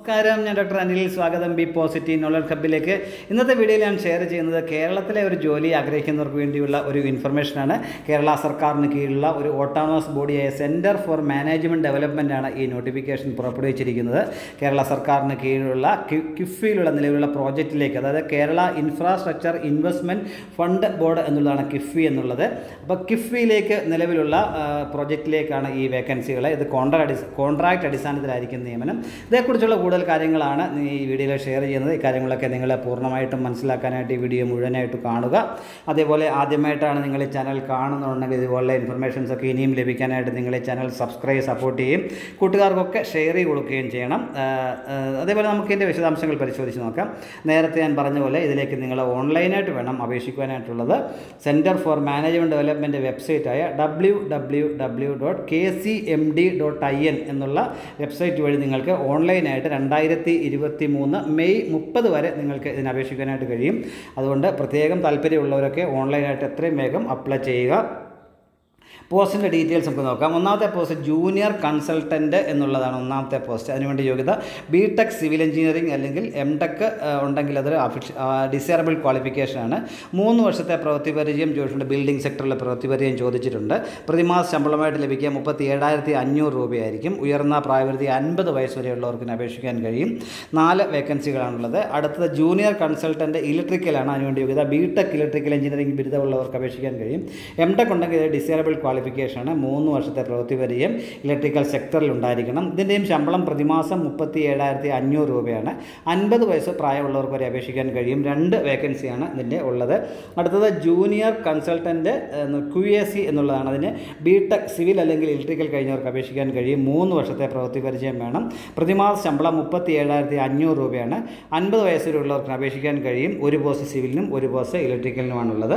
നമസ്കാരം ഞാൻ ഡോക്ടർ അനിൽ സ്വാഗതം ബി പോസിറ്റീവ് നോളജ് ഹബിലേക്ക് ഇന്നത്തെ വീഡിയോയിൽ ഞാൻ ഷെയർ ചെയ്യുന്നത് കേരളത്തിലെ ഒരു ജോലി ആഗ്രഹിക്കുന്നവർക്ക് വേണ്ടിയുള്ള ഒരു ഇൻഫർമേഷനാണ് കേരള സർക്കാരിന് കീഴിലുള്ള ഒരു ഓട്ടോണമസ് ബോഡിയായ സെൻറ്റർ ഫോർ മാനേജ്മെൻറ്റ് ഡെവലപ്മെൻ്റ് ആണ് ഈ നോട്ടിഫിക്കേഷൻ പുറപ്പെടുവിച്ചിരിക്കുന്നത് കേരള സർക്കാരിന് കീഴിലുള്ള കി- കിഫ്ബിയിലുള്ള നിലവിലുള്ള പ്രോജക്റ്റിലേക്ക് അതായത് Kerala infrastructure investment fund board എന്നുള്ളതാണ് കിഫ്ബി എന്നുള്ളത് അപ്പോൾ കിഫ്ബിയിലേക്ക് നിലവിലുള്ള ആ, പ്രോജക്റ്റിലേക്കാണ് ഈ വേക്കൻസികൾ ഇത് കോൺട്രാക്ട് അടിസ് കോൺട്രാക്ട് അടിസ്ഥാനത്തിലായിരിക്കും നിയമനം ഇതേക്കുറിച്ചുള്ള കൂടുതൽ കാര്യങ്ങളാണ് ഈ വീഡിയോയിൽ ഷെയർ ചെയ്യുന്നത് ഈ കാര്യങ്ങളൊക്കെ നിങ്ങൾ പൂർണ്ണമായിട്ടും മനസ്സിലാക്കാനായിട്ട് ഈ വീഡിയോ മുഴുവനായിട്ട് കാണുക അതേപോലെ ആദ്യമായിട്ടാണ് നിങ്ങൾ ഈ ചാനൽ കാണുന്നുണ്ടെങ്കിൽ ഇതുപോലുള്ള ഇൻഫർമേഷൻസ് ഒക്കെ ഇനിയും ലഭിക്കാനായിട്ട് നിങ്ങൾ ഈ ചാനൽ സബ്സ്ക്രൈബ് സപ്പോർട്ട് ചെയ്യുകയും കൂട്ടുകാർക്കൊക്കെ ഷെയർ ചെയ്ത് കൊടുക്കുകയും ചെയ്യണം ആ, ആ, അതേപോലെ നമുക്ക് ഇതിൻ്റെ വിശദാംശങ്ങൾ പരിശോധിച്ച് നോക്കാം നേരത്തെ ഞാൻ പറഞ്ഞ പോലെ ഇതിലേക്ക് നിങ്ങൾ ഓൺലൈനായിട്ട് വേണം അപേക്ഷിക്കുവാനായിട്ടുള്ളത് സെൻറ്റർ ഫോർ മാനേജ്മെൻറ്റ് ഡെവലപ്മെൻറ്റ് വെബ്സൈറ്റായ W W W dot K C M D dot I N എന്നുള്ള വെബ്സൈറ്റ് വഴി നിങ്ങൾക്ക് ഓൺലൈനായിട്ട് രണ്ടായിരത്തി ഇരുപത്തി മൂന്ന് മെയ് മുപ്പത് വരെ നിങ്ങൾക്ക് ഇതിന് അപേക്ഷിക്കാനായിട്ട് കഴിയും അതുകൊണ്ട് പ്രത്യേകം താല്പര്യമുള്ളവരൊക്കെ ഓൺലൈനായിട്ട് എത്രയും വേഗം അപ്ലൈ ചെയ്യുക പോസ്റ്റിൻ്റെ ഡീറ്റെയിൽസ് നമുക്ക് നോക്കാം ഒന്നാമത്തെ പോസ്റ്റ് ജൂനിയർ കൺസൾട്ടൻറ്റ് എന്നുള്ളതാണ് ഒന്നാമത്തെ പോസ്റ്റ് അതിനുവേണ്ടി യോഗ്യത ബി ടെക് സിവിൽ എഞ്ചിനീയറിംഗ് അല്ലെങ്കിൽ എം ടെക് ഉണ്ടെങ്കിൽ അതൊരു അഫിഷ് ഡിസേറബിൾ ക്വാളിഫിക്കേഷനാണ് മൂന്ന് വർഷത്തെ പ്രവൃത്തി പരിചയം ചോദിച്ചിട്ടുണ്ട് ബിൽഡിംഗ് സെക്ടറിലെ പ്രവൃത്തി പരിചയം ചോദിച്ചിട്ടുണ്ട് പ്രതിമാസ ശമ്പളമായിട്ട് ലഭിക്കുക മുപ്പത്തി ഏഴായിരത്തി അഞ്ഞൂറ് രൂപയായിരിക്കും ഉയർന്ന പ്രായപരിധി അൻപത് വയസ്സ് വരെയുള്ളവർക്ക് അപേക്ഷിക്കാൻ കഴിയും നാല് വേക്കൻസികളാണുള്ളത് അടുത്തത് ജൂനിയർ കൺസൾട്ടൻറ്റ് ഇലക്ട്രിക്കലാണ് അതിനുവേണ്ടി യോഗ്യത ബി ടെക് ഇലക്ട്രിക്കൽ എഞ്ചിനീയറിംഗ് ബിരുദമുള്ളവർക്ക് അപേക്ഷിക്കാൻ കഴിയും എം ടെക് ഉണ്ടെങ്കിൽ ഇത് ഡിസേറബിൾ ക്വാളിഫിക്കേഷനാണ് മൂന്ന് വർഷത്തെ പ്രവൃത്തി പരിചയം ഇലക്ട്രിക്കൽ സെക്ടറിൽ ഉണ്ടായിരിക്കണം ഇതിൻ്റെയും ശമ്പളം പ്രതിമാസം മുപ്പത്തി ഏഴായിരത്തി അഞ്ഞൂറ് രൂപയാണ് അൻപത് വയസ്സ് പ്രായമുള്ളവർക്ക് വരെ അപേക്ഷിക്കാൻ കഴിയും രണ്ട് വേക്കൻസിയാണ് ഇതിൻ്റെ ഉള്ളത് അടുത്തത് junior consultant Q A C എന്നുള്ളതാണ് അതിന് ബി ടെക് സിവിൽ അല്ലെങ്കിൽ ഇലക്ട്രിക്കൽ കഴിഞ്ഞവർക്ക് അപേക്ഷിക്കാൻ കഴിയും മൂന്ന് വർഷത്തെ പ്രവൃത്തി പരിചയം വേണം പ്രതിമാസ ശമ്പളം മുപ്പത്തി ഏഴായിരത്തി അഞ്ഞൂറ് രൂപയാണ് അൻപത് വയസ്സിലുള്ളവർക്ക് അപേക്ഷിക്കാൻ കഴിയും ഒരു പോസ്റ്റ് സിവിലിനും ഒരു പോസ്റ്റ് ഇലക്ട്രിക്കലിനുമാണുള്ളത്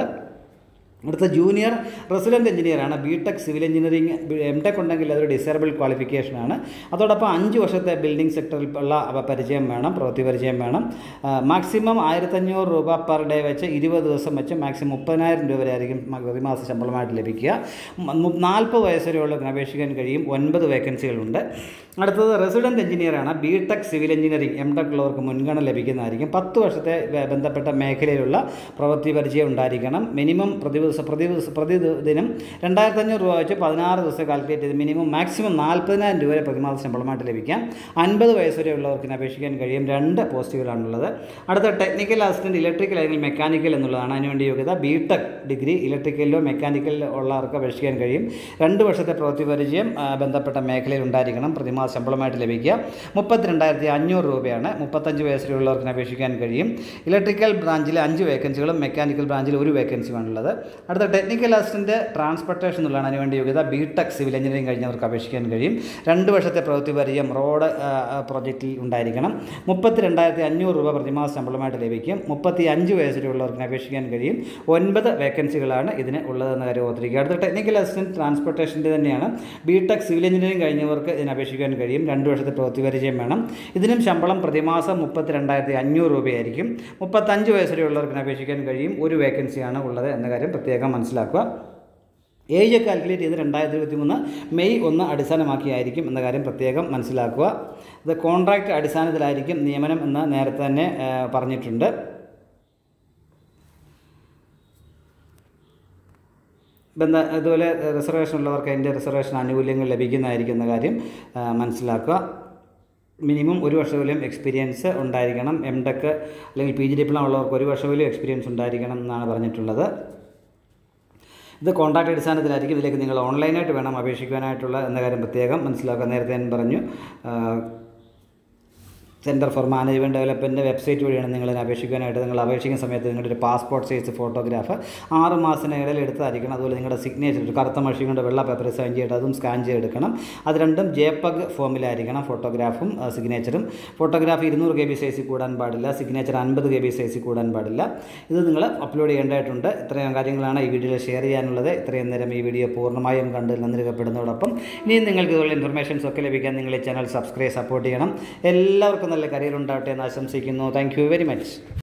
അടുത്ത ജൂനിയർ റെസിഡൻറ്റ് എഞ്ചിനീയറാണ് B tech civil engineering M tech ഉണ്ടെങ്കിൽ അതൊരു ഡിസേബിൾ ക്വാളിഫിക്കേഷനാണ് അതോടൊപ്പം അഞ്ച് വർഷത്തെ ബിൽഡിംഗ് സെക്ടറിൽ ഉള്ള അവ പരിചയം വേണം പ്രവൃത്തി പരിചയം വേണം മാക്സിമം ആയിരത്തഞ്ഞൂറ് രൂപ പെർ ഡേ വെച്ച് ഇരുപത് ദിവസം വെച്ച് മാക്സിമം മുപ്പതിനായിരം രൂപ വരെ ആയിരിക്കും മ- പ്രതിമാസ ശമ്പളമായിട്ട് ലഭിക്കുക നാൽപ്പത് വയസ്സ് വരെയുള്ളവർക്ക് അപേക്ഷിക്കാൻ കഴിയും ഒൻപത് വേക്കൻസികളുണ്ട് അടുത്തത് റെസിഡൻറ്റ് എഞ്ചിനീയറാണ് B tech civil engineering M tech ഉള്ളവർക്ക് മുൻഗണന ലഭിക്കുന്നതായിരിക്കും പത്ത് വർഷത്തെ ബ- ബന്ധപ്പെട്ട മേഖലയിലുള്ള പ്രവൃത്തി പരിചയം ഉണ്ടായിരിക്കണം മിനിമം പ്രതി ദിവസം പ്രതി ദിവസം പ്രതിദിനം രണ്ടായിരത്തി അഞ്ഞൂറ് രൂപ വെച്ച് പതിനാറ് ദിവസം കാൽക്കുലേറ്റ് ചെയ്ത് മിനിമം മാക്സിമം നാൽപ്പതിനായിരം രൂപ വരെ പ്രതിമാസ ശമ്പളമായിട്ട് ലഭിക്കാം അൻപത് വയസ്സ് വരെയുള്ളവർക്ക് അപേക്ഷിക്കാൻ കഴിയും രണ്ട് പോസ്റ്റുകളാണുള്ളത് അടുത്ത ടെക്നിക്കൽ അസിസ്റ്റൻറ്റ് ഇലക്ട്രിക്കൽ അല്ലെങ്കിൽ മെക്കാനിക്കൽ എന്നുള്ളതാണ് അതിനുവേണ്ടി യോഗ്യത ബി ടെക് ഡിഗ്രി ഇലക്ട്രിക്കലിലോ മെക്കാനിക്കലിലോ ഉള്ളവർക്ക് അപേക്ഷിക്കാൻ കഴിയും രണ്ട് വർഷത്തെ പ്രവൃത്തി പരിചയം ആ, ബന്ധപ്പെട്ട മേഖലയിൽ ഉണ്ടായിരിക്കണം പ്രതിമാസ ശമ്പളമായിട്ട് ലഭിക്കുക മുപ്പത്തിരണ്ടായിരത്തി അഞ്ഞൂറ് രൂപയാണ് മുപ്പത്തഞ്ച് വയസ്സിലുള്ളവർക്ക് അപേക്ഷിക്കാൻ കഴിയും ഇലക്ട്രിക്കൽ ബ്രാഞ്ചിൽ അഞ്ച് വേക്കൻസികളും മെക്കാനിക്കൽ ബ്രാഞ്ചിൽ ഒരു വേക്കൻസിയുമാണുള്ളത് അടുത്ത ടെക്നിക്കൽ അസിസ്റ്റൻറ്റ് ട്രാൻസ്പോർട്ടേഷൻ എന്നുള്ളതാണ് അതിനുവേണ്ടി യോഗ്യത ബി ടെക് സിവിൽ എഞ്ചിനീയറിംഗ് കഴിഞ്ഞവർക്ക് അപേക്ഷിക്കാൻ കഴിയും രണ്ട് വർഷത്തെ പ്രവൃത്തി പരിചയം റോഡ് പ്രോജക്റ്റിൽ ഉണ്ടായിരിക്കണം മുപ്പത്തി രണ്ടായിരത്തി അഞ്ഞൂറ് രൂപ പ്രതിമാസ ശമ്പളമായിട്ട് ലഭിക്കും മുപ്പത്തി അഞ്ച് വയസ്സിലുള്ളവർക്ക് അപേക്ഷിക്കാൻ കഴിയും ഒൻപത് വേക്കൻസികളാണ് ഇതിന് ഉള്ളതെന്ന കാര്യം ഓർത്തിരിക്കുക അടുത്ത ടെക്നിക്കൽ അസിസ്റ്റൻറ്റ് ട്രാൻസ്പോർട്ടേഷൻ്റെ തന്നെയാണ് ബി ടെക് സിവിൽ എഞ്ചിനീയറിംഗ് കഴിഞ്ഞവർക്ക് ഇതിന് അപേക്ഷിക്കാൻ കഴിയും രണ്ട് വർഷത്തെ പ്രവൃത്തി പരിചയം വേണം ഇതിനും ശമ്പളം പ്രതിമാസം മുപ്പത്തി രണ്ടായിരത്തി അഞ്ഞൂറ് രൂപയായിരിക്കും മുപ്പത്തഞ്ച് വയസ്സ് വരെയുള്ളവർക്ക് അപേക്ഷിക്കാൻ കഴിയും ഒരു വേക്കൻസിയാണ് ഉള്ളത് എന്ന കാര്യം പ്രത്യേകം മനസ്സിലാക്കുക ഏജ് കാൽക്കുലേറ്റ് ചെയ്ത് രണ്ടായിരത്തി ഇരുപത്തി മൂന്ന് മെയ് ഒന്ന് അടിസ്ഥാനമാക്കിയായിരിക്കും എന്ന കാര്യം പ്രത്യേകം മനസ്സിലാക്കുക ഇത് കോൺട്രാക്റ്റ് അടിസ്ഥാനത്തിലായിരിക്കും നിയമനം എന്ന് നേരത്തെ തന്നെ ആ, പറഞ്ഞിട്ടുണ്ട് ബന്ധ അതുപോലെ റിസർവേഷൻ ഉള്ളവർക്ക് അതിൻ്റെ റിസർവേഷൻ ആനുകൂല്യങ്ങൾ ലഭിക്കുന്നതായിരിക്കും എന്ന കാര്യം ആ, മനസ്സിലാക്കുക മിനിമം ഒരു വർഷമെങ്കിലും എക്സ്പീരിയൻസ് ഉണ്ടായിരിക്കണം എം ടെക് അല്ലെങ്കിൽ പി ജി ഡിപ്ലോമ ഉള്ളവർക്ക് ഒരു വർഷമെങ്കിലും എക്സ്പീരിയൻസ് ഉണ്ടായിരിക്കണം എന്നാണ് പറഞ്ഞിട്ടുള്ളത് ഇത് കോൺട്രാക്ട് അടിസ്ഥാനത്തിലായിരിക്കും ഇതിലേക്ക് നിങ്ങൾ ഓൺലൈനായിട്ട് വേണം അപേക്ഷിക്കുവാനായിട്ടുള്ള എന്ന കാര്യം പ്രത്യേകം മനസ്സിലാക്കുക നേരത്തെ ഞാൻ പറഞ്ഞു centre for management development website വഴിയാണ് നിങ്ങൾ ഇതിന് അപേക്ഷിക്കാനായിട്ട് നിങ്ങൾ അപേക്ഷിക്കുന്ന സമയത്ത് നിങ്ങളുടെ ഒരു പാസ്പോർട്ട് സൈസ് ഫോട്ടോഗ്രാഫ് ആറ് മാസത്തിനിടയിൽ എടുത്തതായിരിക്കണം അതുപോലെ നിങ്ങളുടെ സിഗ്നേച്ചർ ഒരു കറുത്ത മഷി കൊണ്ട് വെള്ള പേപ്പർ സൈൻ ചെയ്തിട്ട് അതും സ്കാൻ ചെയ്തെടുക്കണം അത് രണ്ടും ജെപഗ് ഫോമിലായിരിക്കണം ഫോട്ടോഗ്രാഫും സിഗ്നേച്ചറും ഫോട്ടോഗ്രാഫ് ഇരുന്നൂറ് കെ ബി സൈസിൽ കൂടാൻ പാടില്ല സിഗ്നേച്ചർ അൻപത് കെ ബി സൈസിൽ കൂടാൻ പാടില്ല ഇത് നിങ്ങൾ അപ്ലോഡ് ചെയ്യേണ്ടതായിട്ടുണ്ട് ഇത്രയും കാര്യങ്ങളാണ് ഈ വീഡിയോയിൽ ഷെയർ ചെയ്യാനുള്ളത് ഇത്രയും നേരം ഈ വീഡിയോ പൂർണ്ണമായും കണ്ട് നന്ദി രേഖപ്പെടുന്നതോടൊപ്പം ഇനിയും നിങ്ങൾക്ക് ഇതുപോലെ ഇൻഫർമേഷൻസ് ഒക്കെ ലഭിക്കാൻ നിങ്ങൾ ഈ ചാനൽ സബ്സ്ക്രൈബ് സപ്പോർട്ട് ചെയ്യണം എല്ലാവർക്കും നല്ല കരിയർ ഉണ്ടാവട്ടെ എന്ന് ആശംസിക്കുന്നു താങ്ക് യു വെരി മച്ച്